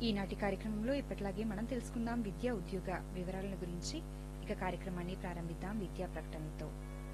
ఈనాటి కార్యక్రమంలో ఇప్పటిలాగే మనం తెలుసుకుందాం విద్యా ఉద్యోగ వివరాలను గురించి ఇక కార్యక్రమాన్ని ప్రారంభిద్దాం విద్యా ప్రకటనలతో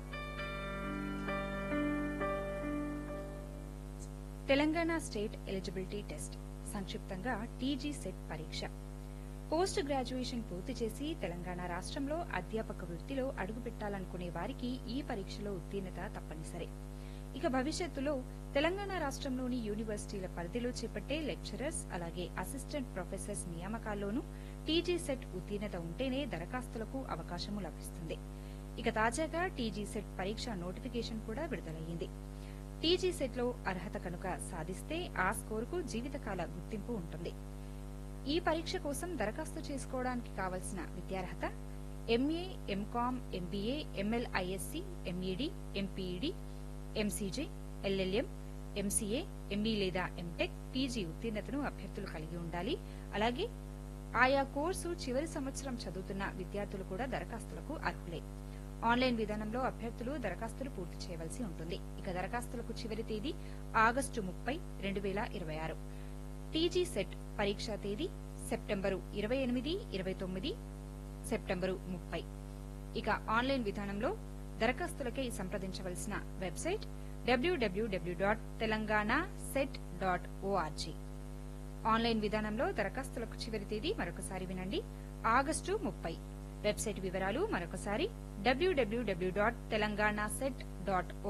తెలంగాణ స్టేట్ ఎలిజిబిలిటీ టెస్ట్ సంక్షిప్తంగా టీజీ సెట్ పరీక్ష పోస్ట్ గ్రాడ్యుయేషన్ పూర్తి చేసి తెలంగాణ రాష్ట్రంలో అధ్యాపక వృత్తిలో అడుగుపెట్టాలనుకునే వారికి ఈ పరీక్షలో ఉత్తీర్ణత తప్పనిసరి ఇక భవిష్యత్తులో తెలంగాణ రాష్ట్రంలోని యూనివర్సిటీల పరిధిలో చేపట్టే లెక్చరర్స్ అలాగే అసిస్టెంట్ ప్రొఫెసర్స్ నియామకాల్లోనూ టీజీ సెట్ ఉత్తీర్ణత ఉంటేనే దరఖాస్తులకు అవకాశము లభిస్తుంది ఇక తాజాగా టీజీ సెట్ పరీక్ష నోటిఫికేషన్ కూడా విడుదలయ్యింది టీజీ సెట్లో అర్హత కనుక సాధిస్తే ఆ స్కోరుకు జీవితకాల గుర్తింపు ఉంటుంది ఈ పరీక్ష కోసం దరఖాస్తు చేసుకోవడానికి కావలసిన విద్యార్హత MA M Com MBA MLISc M Ed M P Ed MCJ LLM MCA ME లేదా ఎంటెక్ పీజీ ఉత్తీర్ణతను అభ్యర్థులు కలిగి ఉండాలి అలాగే ఆయా కోర్సు చివరి సంవత్సరం చదువుతున్న విద్యార్థులు కూడా దరఖాస్తులకు అర్హులే ఆన్లైన్ విధానంలో అభ్యర్థులు దరఖాస్తులు పూర్తి చేయవలసి ఉంటుంది ఇక దరఖాస్తులకు చివరి తేదీ ఆగస్టు ముప్పై రెండు వేల ఇరవై ఆరు టీజీ సెట్ పరీక్షా తేదీ సెప్టెంబరు ఇరవై ఎనిమిది ఇరవై తొమ్మిది సెప్టెంబరు ముప్పై ఇక ఆన్లైన్ విధానంలో దరఖాస్తులకై సంప్రదించవలసిన వెబ్సైట్ డబ్ల్యూడబ్ల్యూడబ్ల్యూ dot Telangana SET dot O R G online విధానంలో దరఖాస్తులకు చివరి తేదీ మరొకసారి వినండి ఆగస్టు ముప్పై వెబ్సైట్ వివరాలు మరొకసారి డబ్ల్యూడబ్ల్యూడబ్ల్యూ డాట్ తెలంగాణ సెట్ డాట్